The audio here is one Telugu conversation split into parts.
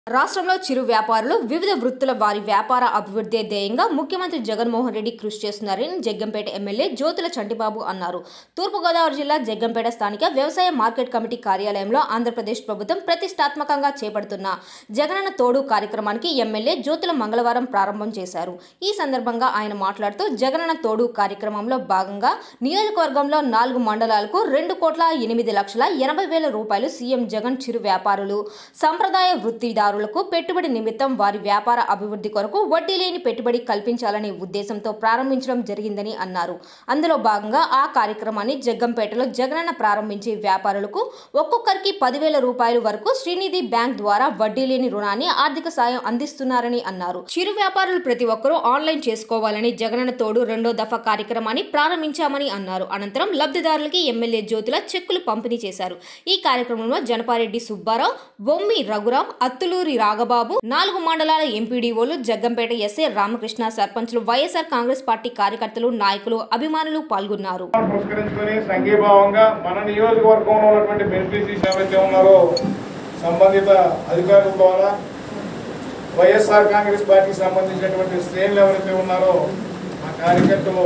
రాష్ట్రంలో చిరు వ్యాపారులు వివిధ వృత్తుల వారి వ్యాపార అభివృద్ధి ధ్యేయంగా ముఖ్యమంత్రి జగన్మోహన్ రెడ్డి కృషి చేస్తున్నారని జగ్గంపేట ఎమ్మెల్యే జ్యోతుల చంటిబాబు అన్నారు తూర్పుగోదావరి జిల్లా జగ్గంపేట స్థానిక వ్యవసాయ మార్కెట్ కమిటీ కార్యాలయంలో ఆంధ్రప్రదేశ్ ప్రభుత్వం ప్రతిష్టాత్మకంగా చేపడుతున్న జగనన్న తోడు కార్యక్రమానికి ఎమ్మెల్యే జ్యోతుల మంగళవారం ప్రారంభం చేశారు ఈ సందర్భంగా ఆయన మాట్లాడుతూ జగనన్న తోడు కార్యక్రమంలో భాగంగా నియోజకవర్గంలో నాలుగు మండలాలకు రెండు కోట్ల ఎనిమిది లక్షల ఎనభై వేల రూపాయలు సీఎం జగన్ చిరు వ్యాపారులు సంప్రదాయ వృత్తిదారులకు పెట్టుబడి నిమిత్తం వారి వ్యాపార అభివృద్ధి కొరకు వడ్డీ లేని పెట్టుబడి కల్పించాలనే ఉద్దేశంతో ప్రారంభించడం జరిగిందని అన్నారు అందులో భాగంగా ఆ కార్యక్రమాన్ని జగ్గంపేటలో జగనన్న ప్రారంభించే వ్యాపారులకు ఒక్కొక్కరికి పదివేల రూపాయల వరకు శ్రీనిధి బ్యాంక్ ద్వారా వడ్డీ లేని రుణాన్ని ఆర్థిక సాయం అందిస్తున్నారని అన్నారు చిరు వ్యాపారులు ప్రతి ఒక్కరూ ఆన్లైన్ చేసుకోవాలని జగనన్న తోడు రెండో దఫా కార్యక్రమాన్ని ప్రారంభించామని అన్నారు అనంతరం లబ్ధిదారులకి ఎమ్మెల్యే జ్యోతుల చెక్కులు పంపిణీ చేశారు ఈ కార్యక్రమంలో జనపారెడ్డి సుబ్బారావు బొమ్మి రఘురాం అత్తులూరి రాఘబాబు నాలుగు మండలాల ఎంపీడీఓలు జగ్గంపేట ఎస్ఏ రామకృష్ణ సర్పంచ్లు వైఎస్ఆర్ కాంగ్రెస్ పార్టీ కార్యకర్తలు నాయకులు అభిమానులు పాల్గొన్నారు పురస్కరించుకొని సంఘీభావంగా మన నియోజకవర్గంలో ఉన్నటువంటి బెనిఫిషరీస్ ఎవరైతే ఉన్నారో సంబంధిత అధికారుల ద్వారా వైఎస్ఆర్ కాంగ్రెస్ పార్టీకి సంబంధించినటువంటి శ్రేణులు ఎవరైతే ఉన్నారో ఆ కార్యకర్తలు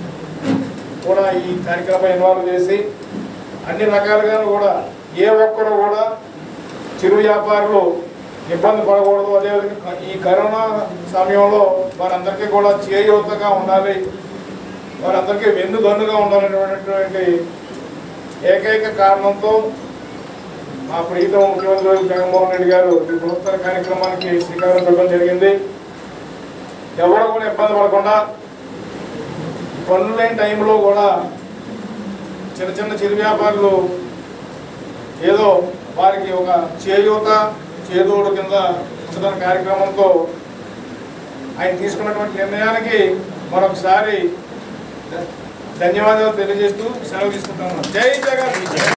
కూడా ఈ కార్యక్రమం ఇన్వాల్వ్ చేసి అన్ని రకాలుగా కూడా ఏ ఒక్కరు కూడా చిరు వ్యాపారులు ఇబ్బంది పడకూడదు అదేవిధంగా ఈ కరోనా సమయంలో వారందరికీ కూడా చేయూతగా ఉండాలి వారందరికీ వెన్ను దన్నుగా ఉండాలనేటువంటి ఏకైక కారణంతో మా ప్రీతం ముఖ్యమంత్రి జగన్మోహన్ రెడ్డి గారు ఈ బృహత్తర కార్యక్రమానికి శ్రీకారం చుట్టడం జరిగింది ఎవరు కూడా ఇబ్బంది పడకుండా పనులు లేని టైంలో కూడా చిన్న చిన్న చిరు వ్యాపారులు ఏదో వారికి ఒక చేయూత చేదోడు కింద ఉంచడం కార్యక్రమంతో ఆయన తీసుకున్నటువంటి నిర్ణయానికి మరొకసారి ధన్యవాదాలు తెలియజేస్తూ సెలవు తీసుకుంటాను జై జగన్